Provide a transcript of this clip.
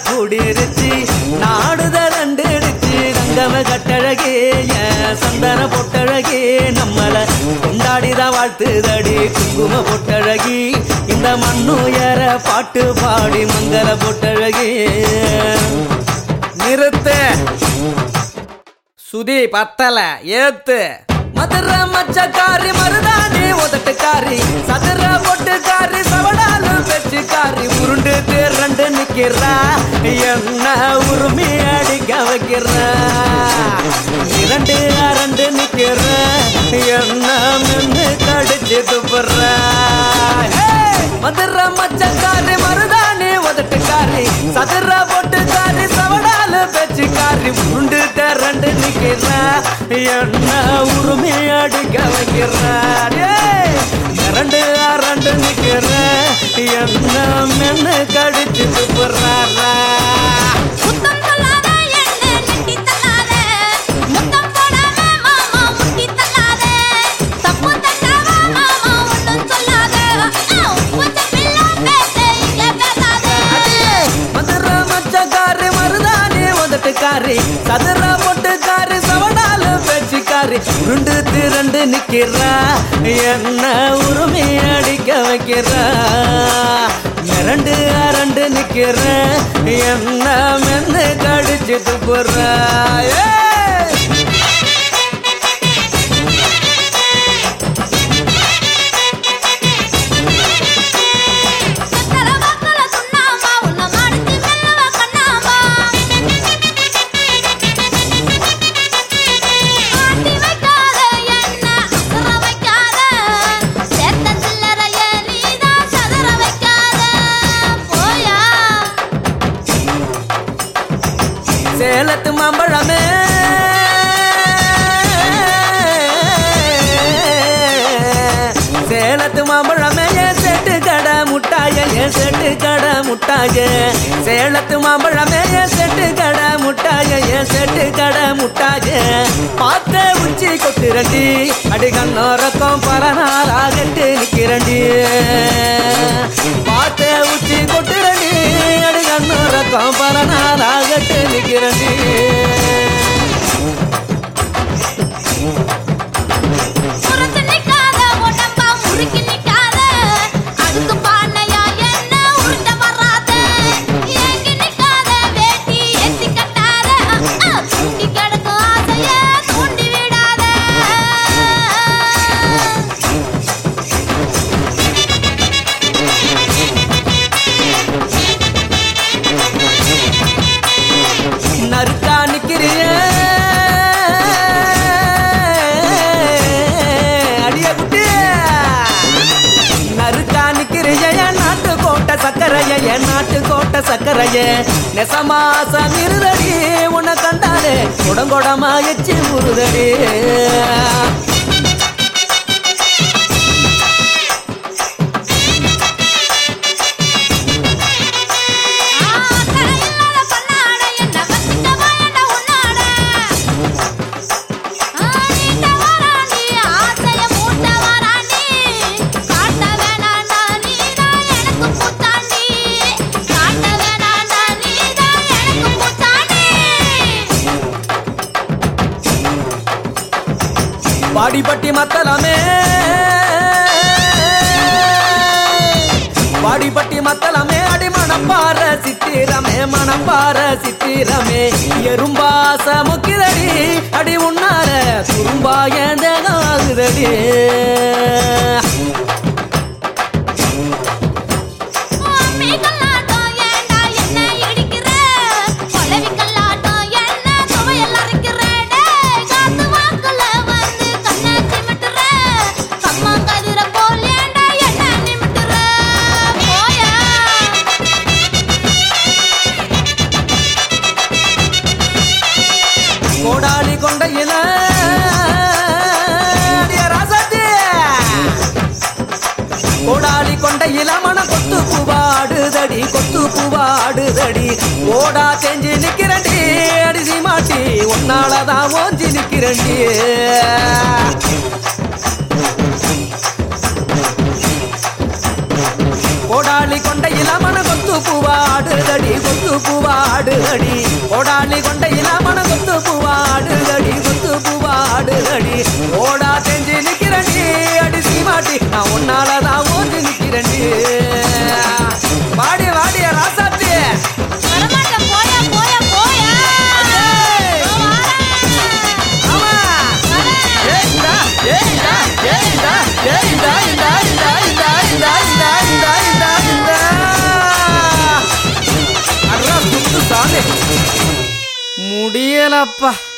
கூடிருச்சு நாடுத ரெண்டு அடிச்சு தங்கம கட்டழகே என் சந்தன பொட்டழகே நம்மள கொண்டாடிதான் வாழ்த்துதடி குங்கும பொட்டழகி இந்த மண்ணுயர பாட்டு பாடி மங்கள பொட்டழகே நிறுத்து சுதி பத்தல ஏத்து மதுரை மச்சக்காரி மருதாணி உதட்டுக்காரி சதுர பொட்டுக்காரி சவடாலு பெச்சுக்காரி உருண்டு திரண்டு நிக்கிறா என்ன உரிமை அடிக்க வைக்கிறா இரண்டு அரண்டு நிக்கிற என்ன மென்னு கடிச்சு துப்புறா மதுரை மச்சக்காரி மருதாணி உதட்டுக்காரி சதுர பொட்டுக்காரி சவடாலு பேச்சுக்காரி உண்டு திரண்டு நிக்கிறா என்ன உரிமை அடிக்க வைக்கிறா இரண்டு அரண்டு நிக்கிற என்ன மென்னு கடிச்சு துப்புறாரா முத்தம் சொல்லாத என்ன நெட்டி தள்ளாத முத்தம் போடாம மாமா முட்டி தள்ளாத தப்பு தட்டாம மாமா ஒண்ணும் சொல்லாத கொஞ்சம் பிள்ளை பேச இங்க பேசாத மதுரை மச்சக்காரி மருதாணி உதட்டுக்காரி சதுர பொட்டுக்காரி சவடாலு பேச்சுக்காரி உருண்டு திரண்டு நிக்கிறா என்ன உரிமை அடிக்க வைக்கிறா மிரண்டு அரண்டு நிக்கிற என்ன மென்னு கடிச்சு துப்புறா ஏய்! சக்கர வாக்கல சொன்னாமா உன்னை மடிச்சு மெல்லவ கண்ணாமா ஆட்டி வைக்காத என்ன அசர வைக்காத சேர்த்த சில்லறைய நீதான் சதற வைக்காத போயா சேலத்து மாம்பழமே சேலத்து மாம்பழமே என் செட்டு கடை முட்டாய என் செட்டு கடை முட்டாய சேலத்து மாம்பழமே என் செட்டு கடை முட்டாய என் செட்டு கடை முட்டாய பார்த்த உச்சி கொட்டுரண்டி அடி கண்ணோரக்கம் பல நாளாகட்டு நிக்கிறண்டி பார்த்த உச்சி கொட்டுரண்டி அடி கண்ணோரக்கம் பல நாளாகட்டு நிக்கிறண்டி முறைச்சு நிக்காத உடம்பா முறுக்கி நிக்காத அதுக்கு பானையா என்ன உருண்ட வராத ஏங்கி நிக்காத வேட்டி ஏத்தி கட்டாத தூண்டி கிடக்கும் ஆசைய தூண்டி விடாத நறுக்கா நிக்கிறிய அடிய குட்டி நறுக்கா நிக்கிறிய என் நாட்டு கோட்டை சக்கரைய என் நாட்டு கோட்டை சக்கரைய நெசமாசம் இருதடி உன்னை கண்டாலே குடங்கொடமா எச்சி முருதடி ஆத்தரை இல்லாத பண்ணாட என்ன வச்சிட்டவா என்ன உன்னாட நீட்ட வராண்டி ஆசைய மூட்ட வராண்டி காட்ட வேணாண்டா நீதான் எனக்கு பூத்தாண்டி காட்ட வேணாண்டா நீதான் எனக்கு பூத்தாண்டி பாடிப்பட்டி மத்தலமே பாடிப்பட்டி மத்தலமே அடி மணப்பார சித்திரமே மணப்பார சித்திரமே எறும்பாச முக்கிதடி அடி உன்னார துரும்பா ஏந்தகாகுதடி அம்மி கல்லாட்டம் ஏண்டா என்ன இடிக்கிற கொலவி கல்லாட்டம் என்ன துவையல் அரைக்கிற டேய் காத்து வாக்குல வந்து கண்ணை சிமிட்டுற கம்மா கதிர போல் ஏண்டா என்ன நிமிட்டுற போயா கோடாலி கொண்டையில அடிய ராசாத்தி. கோடாலி கொண்டையில மன கொத்து பூவாடுதடி கொத்து பூவாடுதடி ஓடா செஞ்சு நிக்கிறண்டி அடிசி மாட்டி உன்னாலதான் ஓஞ்சி நிக்கிறண்டி கோடாலி கொண்டையில மன கொத்து பூவாடுதடி கொத்து பூவா ஆடுதடி ஓடாளி கொண்டையில மன கொத்து பூவா ஆடுதடி கொத்து பூவா ஆடுதடி ஓடா செஞ்சு நிக்கிறண்டி அடி சீமாட்டி நான் உன்னாலதான் ஓஞ்சு நிக்கிறண்டி வாடி வாடிய ராசாத்தி வரமாட்டேன் போயா போயா போயா ஏய். இதோ வாரேன். ஆமா வரேன். ஏய் இந்தா, ஏய் இந்தா, ஏய் இந்தா, ஏய் இந்தா, இந்தா, இந்தா, இந்தா, இந்தா, இந்தா, இந்தா, இந்தா, இந்தா. அட்ரா, சுத்து சாமி. முடியலப்பா